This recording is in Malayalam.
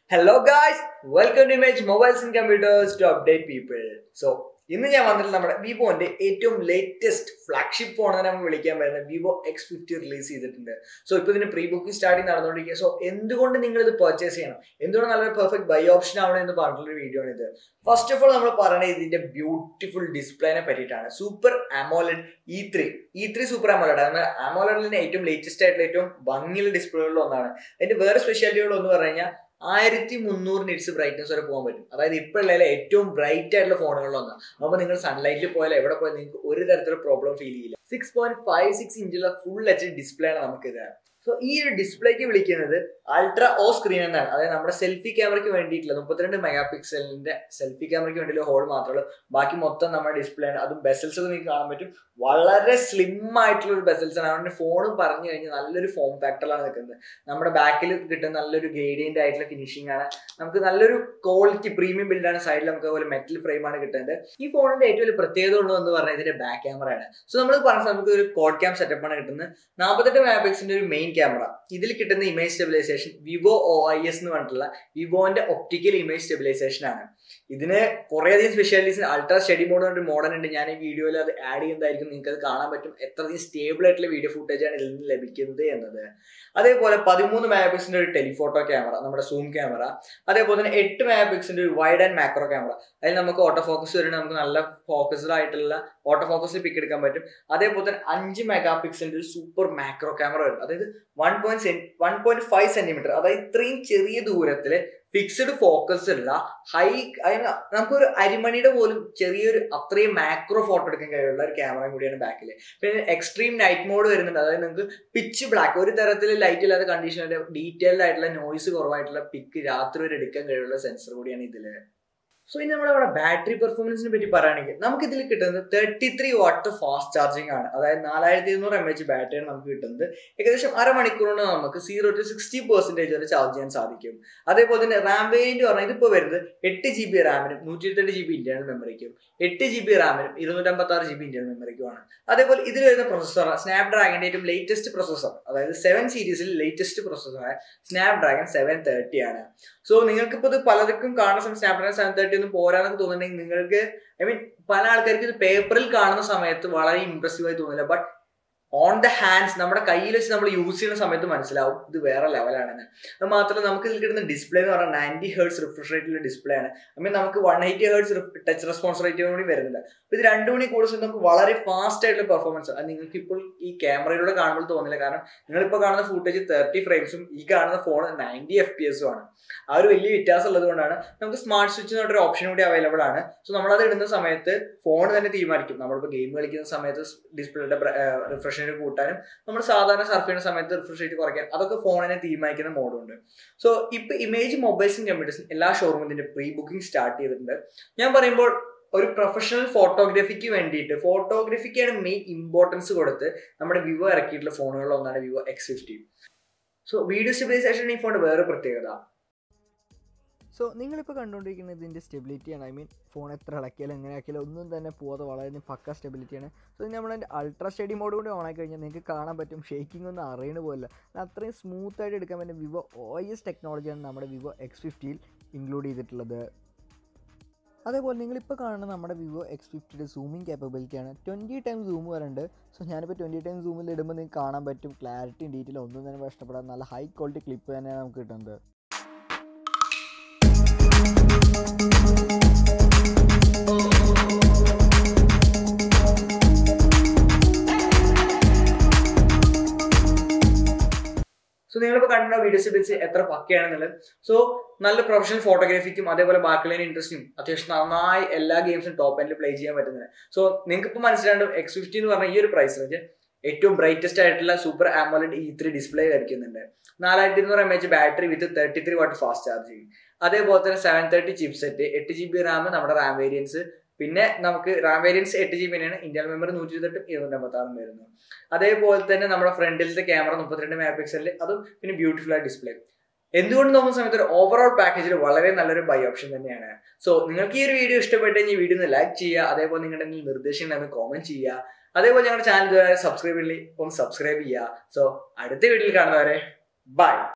hello guys welcome to image mobiles and computers to update people so ഇന്ന് ഞാൻ വന്നിട്ട് നമ്മുടെ വിവോന്റെ ഏറ്റവും ലേറ്റസ്റ്റ് ഫ്ലാഗ്ഷിപ്പ് ഫോൺ തന്നെ നമുക്ക് വിളിക്കാൻ പറ്റുന്ന വിവോ എക്സ് ഫിഫ്റ്റി റിലീസ് ചെയ്തിട്ടുണ്ട് സോ ഇപ്പോൾ ഇതിന് പ്രീ ബുക്കിംഗ് സ്റ്റാർട്ടിങ് നടന്നുകൊണ്ടിരിക്കുക സോ എന്തുകൊണ്ട് നിങ്ങൾ ഇത് പർച്ചേസ് ചെയ്യണം എന്തുകൊണ്ട് നല്ലൊരു പെർഫെക്റ്റ് ബൈ ഓപ്ഷൻ ആവണം എന്ന് പറഞ്ഞിട്ടുള്ള വീഡിയോ ആണ് ഇത് ഫസ്റ്റ് ഓഫ് ഓൾ നമ്മൾ പറയുന്നത് ഇതിന്റെ ബ്യൂട്ടിഫുൾ ഡിസ്പ്ലേനെ പറ്റിയിട്ടാണ് super AMOLED E three E three super AMOLED അതായത് അമോലഡിന്റെ ഏറ്റവും ലേറ്റസ്റ്റ് ആയിട്ടുള്ള ഏറ്റവും ഭംഗിയുള്ള ഡിസ്പ്ലേകളിൽ ഒന്നാണ് അതിന്റെ വേറെ സ്പെഷ്യാലിറ്റികൾ എന്ന് പറഞ്ഞു കഴിഞ്ഞാൽ ആയിരത്തി മുന്നൂറ് നിറ്റ്സ് ബ്രൈറ്റ്നസ് വരെ പോകാൻ പറ്റും അതായത് ഇപ്പോഴുള്ള ഏറ്റവും ബ്രൈറ്റ് ആയിട്ടുള്ള ഫോണുകളിലൊന്ന് അപ്പോൾ നിങ്ങൾ സൺലൈറ്റിൽ പോയാൽ എവിടെ പോയാൽ നിങ്ങൾക്ക് ഒരു തരത്തിലുള്ള പ്രോബ്ലം ഫീൽ ചെയ്യില്ല സിക്സ് പോയിന്റ് ഫൈവ് സിക്സ് ഇഞ്ചുള്ള ഫുൾ എച്ച് ഡിസ്പ്ലേ ആണ് നമുക്കിത് സോ ഈ ഒരു ഡിസ്പ്ലേക്ക് വിളിക്കുന്നത് അൾട്രാ ഓ സ്ക്രീൻ എന്നാണ് അതായത് നമ്മുടെ സെൽഫി ക്യാമറയ്ക്ക് വേണ്ടിയിട്ടുള്ള മുപ്പത്തിരണ്ട് മെഗാ പിക്സലിന്റെ സെൽഫി ക്യാമറയ്ക്ക് വേണ്ടിയുള്ള ഹോൾ മാത്രമേ ബാക്കി മൊത്തം നമ്മുടെ ഡിസ്പ്ലേ ആണ് അതും ബെസൽസ് ഒക്കെ നിങ്ങൾക്ക് കാണാൻ പറ്റും വളരെ സ്ലിം ആയിട്ടുള്ള ഒരു ബെസൽസ് ആണ് അതുകൊണ്ട് ഫോൺ പറഞ്ഞു കഴിഞ്ഞാൽ നല്ലൊരു ഫോം ഫാക്ടറിലാണ് നിൽക്കുന്നത് നമ്മുടെ ബാക്കിൽ കിട്ടുന്ന നല്ലൊരു ഗ്രേഡിയന്റ് ആയിട്ടുള്ള ഫിനിഷിംഗ് ആണ് നമുക്ക് നല്ലൊരു ക്വാളിറ്റി പ്രീമിയം ബിൽഡാണ് സൈഡിൽ നമുക്ക് അതുപോലെ മെറ്റൽ ഫ്രെയിം ആണ് കിട്ടുന്നത് ഈ ഫോണിന്റെ ഏറ്റവും വലിയ പ്രത്യേകത ഉള്ളതെന്ന് പറഞ്ഞാൽ ഇതിന്റെ ബാക്ക് ക്യാമറയാണ് സോ നമ്മൾ പറഞ്ഞ നമുക്ക് ഒരു കോഡ് ക്യാം സെറ്റപ്പ് ആണ് കിട്ടുന്നത് നാൽപ്പത്തെട്ട് മെഗാ പിക്സിന്റെ ഒരു മെയിൻ ക്യാമറ ഇതിൽ കിട്ടുന്ന image stabilisation Vivo O I S എന്ന് പറഞ്ഞിട്ടുള്ള വിവോന്റെ ഒപ്റ്റിക്കൽ ഇമേജ് സ്റ്റെബിലൈസേഷൻ ആണ് ഇതിന് കുറേയധികം സ്പെഷ്യാലിറ്റീസ് അൾട്രാ സ്റ്റഡി മോഡ് പറഞ്ഞൊരു മോഡൽ ഉണ്ട് ഞാൻ ഈ വീഡിയോയിൽ അത് ആഡ് ചെയ്യുന്നതായിരിക്കും നിങ്ങൾക്ക് അത് കാണാൻ പറ്റും എത്രയധികം സ്റ്റേബിൾ ആയിട്ടുള്ള വീഡിയോ ഫുട്ടേജ് ആണ് ഇതിൽ നിന്ന് ലഭിക്കുന്നത് എന്നത് അതേപോലെ പതിമൂന്ന് മെഗാ പിക്സിന്റെ ഒരു ടെലിഫോട്ടോ ക്യാമറ നമ്മുടെ സൂം ക്യാമറ അതേപോലെ തന്നെ എട്ട് മെഗാ പിക്സിന്റെ ഒരു വൈഡ് ആൻഡ് മാക്രോ ക്യാമറ അതിൽ നമുക്ക് ഓട്ടോ ഫോക്കസ് വരുന്നത് നമുക്ക് നല്ല ഫോക്കസ്ഡ് ആയിട്ടുള്ള ഓട്ടോ ഫോക്കസിൽ പിക്ക് എടുക്കാൻ പറ്റും അതേപോലെ തന്നെ അഞ്ച് മെഗാ പിക്സലിന്റെ ഒരു സൂപ്പർ മാക്രോ ക്യാമറ വരും അതായത് one point one point five centimetre അതായത് ഇത്രയും ചെറിയ ദൂരത്തിൽ ഫിക്സ്ഡ് ഫോക്കസ് ഉള്ള ഹൈ നമുക്കൊരു അരിമണിയുടെ പോലും ചെറിയൊരു അത്രയും മാക്രോ ഫോട്ടോ എടുക്കാൻ കഴിയുള്ള ഒരു ക്യാമറ കൂടിയാണ് ബാക്കിൽ പിന്നെ എക്സ്ട്രീം നൈറ്റ് മോഡ് വരുന്നുണ്ട് അതായത് നിങ്ങൾക്ക് പിച്ച് ബ്ലാക്ക് ഒരു തരത്തിൽ ലൈറ്റ് ഇല്ലാത്ത കണ്ടീഷനിൽ ഡീറ്റെയിൽഡ് ആയിട്ടുള്ള നോയ്സ് കുറവായിട്ടുള്ള പിക്ക് രാത്രി വരെ എടുക്കാൻ കഴിയുള്ള സെൻസർ കൂടിയാണ് ഇതില് സോ ഇനി നമ്മുടെ അവിടെ ബാറ്ററി പെർഫോമൻസിനെ പറ്റി പറയുകയാണെങ്കിൽ നമുക്ക് ഇതിൽ കിട്ടുന്നത് thirty three watt fast charging ആണ് അതായത് നാലായിരത്തി ഇരുന്നൂറ് എം എച്ച് ബാറ്ററിയാണ് നമുക്ക് കിട്ടുന്നത് ഏകദേശം അരമണിക്കൂർ കൊണ്ട് നമുക്ക് സീറോ ടു സിക്സ്റ്റി പെർസെൻറ്റേജ് വരെ ചാർജ് ചെയ്യാൻ സാധിക്കും അതേപോലെ തന്നെ റാം വേരിയന്റ് പറഞ്ഞാൽ ഇതിപ്പോൾ വരുന്നത് എട്ട് ജി ബി റാമിനും നൂറ്റി ഇരുപത്തെട്ട് ജി ബി ഇന്റേണൽ മെമ്മറിക്കും എട്ട് ജി ബി റാമിനും ഇരുന്നൂറ്റമ്പത്തി ആറ് ജി ബി ഇന്റേണൽ മെമ്മറിക്കുമാണ് അതേപോലെ ഇതിൽ വരുന്ന പ്രൊസസ്സർ സ്നാപ് ഡ്രാഗന്റെ ഏറ്റവും ലേറ്റസ്റ്റ് പ്രൊസസ്സർ അതായത് സെവൻ സീരീസിൽ ലേറ്റസ്റ്റ് പ്രൊസസ്സറായ സ്നാപ് ഡ്രാഗൺ സെവൻ തേർട്ടി ആണ് സോ നിങ്ങൾക്കിപ്പോൾ ഇത് പലർക്കും കാണുന്ന സമയം സ്നാപ് ഡ്രാഗൺ സെവൻ തേർട്ടി ഒന്നും പോരാന്നൊക്കെ തോന്നുന്നുണ്ടെങ്കിൽ നിങ്ങൾക്ക് ഐ മീൻ പല ആൾക്കാർക്ക് ഇത് പേപ്പറിൽ കാണുന്ന സമയത്ത് വളരെ ഇമ്പ്രസീവ് ആയി തോന്നില്ല ബട്ട് ഓൺ ദ ഹാൻഡ്സ് നമ്മുടെ കയ്യിൽ വെച്ച് നമ്മൾ യൂസ് ചെയ്യുന്ന സമയത്ത് മനസ്സിലാവും ഇത് വേറെ ലെവലാണെന്ന് അത് മാത്രമല്ല നമുക്ക് ഇതിൽ കിട്ടുന്ന ഡിസ്പ്ലേ എന്ന് പറഞ്ഞാൽ നയൻറ്റി ഹേർട്സ് റിഫ്രഷ് റേറ്റിലുള്ള ഡിസ്പ്ലേ ആണ് ഐ മീൻ നമുക്ക് one eighty hertz touch response rate കൂടി വരുന്നുണ്ട് അപ്പോൾ ഇത് രണ്ടു മണി കൂടുതൽ നമുക്ക് വളരെ ഫാസ്റ്റ് ആയിട്ടുള്ള പെർഫോമൻസ് അത് നിങ്ങൾക്ക് ഇപ്പോൾ ഈ ക്യാമറയിലൂടെ കാണുമ്പോൾ തോന്നില്ല കാരണം നിങ്ങളിപ്പോൾ കാണുന്ന ഫുട്ടേജ് തേർട്ടി ഫ്രെയിംസും ഈ കാണുന്ന ഫോൺ നയൻറ്റി എഫ് പി എസും ആണ് ആ ഒരു വലിയ വ്യത്യാസം ഉള്ളത് കൊണ്ടാണ് നമുക്ക് സ്മാർട്ട് സ്വിച്ച് എന്ന് പറഞ്ഞൊരു ഓപ്ഷൻ കൂടി അവൈലബിൾ ആണ് സോ നമ്മളത് ഇടുന്ന സമയത്ത് ഫോൺ തന്നെ തീരുമാനിക്കും നമ്മളിപ്പോൾ ഗെയിം കളിക്കുന്ന സമയത്ത് ഡിസ്പ്ലേയുടെ റിഫ്രഷ് റേറ്റ് കൂട്ടാനും നമ്മൾ സാധാരണ സർഫ് ചെയ്യുന്ന സമയത്ത് റിഫ്രഷ് റേറ്റ് കുറയ്ക്കാൻ അതൊക്കെ ഫോണിനെ തീരുമാനിക്കുന്ന മോഡുണ്ട് സോ ഇപ്പോൾ ഇമേജ് മൊബൈൽസും കമ്പ്യൂട്ടേഴ്സും എല്ലാ ഷോറൂമും ഇതിന്റെ പ്രീ ബുക്കിംഗ് സ്റ്റാർട്ട് ചെയ്തിട്ടുണ്ട് ഞാൻ പറയുമ്പോൾ ഒരു പ്രൊഫഷണൽ ഫോട്ടോഗ്രാഫിക്ക് വേണ്ടിയിട്ട് ഫോട്ടോഗ്രാഫിക്കാണ് മെയിൻ ഇമ്പോർട്ടൻസ് കൊടുത്ത് നമ്മുടെ വിവോ ഇറക്കിയിട്ടുള്ള ഫോണുകളിൽ ഒന്നാണ് Vivo X fifty so video stabilisation ഈ ഫോണിന്റെ വേറെ പ്രത്യേകത സോ നിങ്ങളിപ്പോൾ കണ്ടുകൊണ്ടിരിക്കുന്നത് ഇതിൻ്റെ സ്റ്റെബിലിറ്റിയാണ് ഐ മീൻ ഫോൺ എത്ര ഇളക്കിയാലും എങ്ങനെ ആക്കിയാലും ഒന്നും തന്നെ പോകാതെ വളരെ പക്ക സ്റ്റെബിലിറ്റിയാണ് സോ നമ്മളതിൻ്റെ അൾട്രാ സ്റ്റഡി മോഡ് കൂടി ഓൺ ആയി കഴിഞ്ഞാൽ നിങ്ങൾക്ക് കാണാൻ പറ്റും ഷേക്കിംഗ് ഒന്നും അറിയണ പോലില്ല അത്രയും സ്മൂത്ത് ആയിട്ട് എടുക്കാൻ പറ്റുന്ന വിവോ ഒ എസ് ടെക്നോളജിയാണ് നമ്മുടെ വിവോ എക്സ് ഫിഫ്റ്റിയിൽ ഇൻക്ലൂഡ് ചെയ്തിട്ടുള്ളത് അതേപോലെ നിങ്ങളിപ്പോൾ കാണുന്ന നമ്മുടെ വിവോ എക്സ് ഫിഫ്റ്റിയുടെ സൂമിങ് കേപ്പബിലിറ്റിയാണ് ട്വൻറ്റി ടൈം സൂം വരുന്നുണ്ട് സോ ഞാനിപ്പോൾ ട്വൻറ്റി ടൈം സൂമിൽ ഇടുമ്പോൾ നിങ്ങൾക്ക് കാണാൻ പറ്റും ക്ലാരിറ്റിയും ഡീറ്റെയിൽ ഒന്നും തന്നെ ഇഷ്ടപ്പെടാൻ നല്ല ഹൈ ക്വാളിറ്റി ക്ലിപ്പ് തന്നെയാണ് നമുക്ക് കിട്ടുന്നത് സോ നിങ്ങളിപ്പോൾ കണ്ട വീഡിയോസ് വെച്ച് എത്ര പക്കയാണെന്നുള്ളത് സോ നല്ല പ്രൊഫഷണൽ ഫോട്ടോഗ്രാഫിക്കും അതേപോലെ ബാക്കിയുള്ള ഇൻട്രസ്റ്റും അത്യാവശ്യം നന്നായി എല്ലാ ഗെയിംസും ടോപ്പ് എൻഡിൽ പ്ലേ ചെയ്യാൻ പറ്റുന്നത് സോ നിങ്ങൾക്ക് ഇപ്പോൾ മനസ്സിലാണ്ട് എക്സ് ഫിഫ്റ്റി എന്ന് പറഞ്ഞ ഈ ഒരു പ്രൈസ് റേഞ്ച് ഏറ്റവും ബ്രൈറ്റസ്റ്റ് ആയിട്ടുള്ള super AMOLED E three display ലഭിക്കുന്നുണ്ട് നാലായിരത്തി ഇരുന്നൂറ് M H battery with thirty three watt fast charging അതേപോലെ തന്നെ സെവൻ തേർട്ടി ചിപ്പ് സെറ്റ് എട്ട് ജി ബി റാം നമ്മുടെ റാം വേരിയൻസ് പിന്നെ നമുക്ക് റാം വേരിയൻസ് എട്ട് ജി ബിനാണ് ഇന്ത്യൻ മെമ്മറി നൂറ്റി ഇരുപത്തെട്ടും ഇരുന്നൂറ്റമ്പത്തി ആറും വരുന്നു അതേപോലെ തന്നെ നമ്മുടെ ഫ്രണ്ടിലത്തെ ക്യാമറ മുപ്പത്തിരണ്ട് മെഗാ പിക്സലിൽ അതും പിന്നെ ബ്യൂട്ടിഫുൾ ആയ ഡിസ്പ്ലേ എന്തുകൊണ്ട് നോക്കുന്ന സമയത്ത് ഒരു ഓവറോൾ പാക്കേജിൽ വളരെ നല്ലൊരു ബൈ ഓപ്ഷൻ തന്നെയാണ് സോ നിങ്ങൾക്ക് ഈ ഒരു വീഡിയോ ഇഷ്ടപ്പെട്ട് കഴിഞ്ഞാൽ വീഡിയോ ഒന്ന് ലൈക്ക് ചെയ്യുക അതേപോലെ നിങ്ങളുടെ നിർദ്ദേശങ്ങൾ ഒന്ന് കോമെന്റ് ചെയ്യുക അതേപോലെ ഞങ്ങളുടെ ചാനൽ ഇതുവരെ സബ്സ്ക്രൈബ് ചെയ്യില്ലേ ഒന്ന് സബ്സ്ക്രൈബ് ചെയ്യുക സോ അടുത്ത വീഡിയോയിൽ കാണുന്നവരെ ബൈ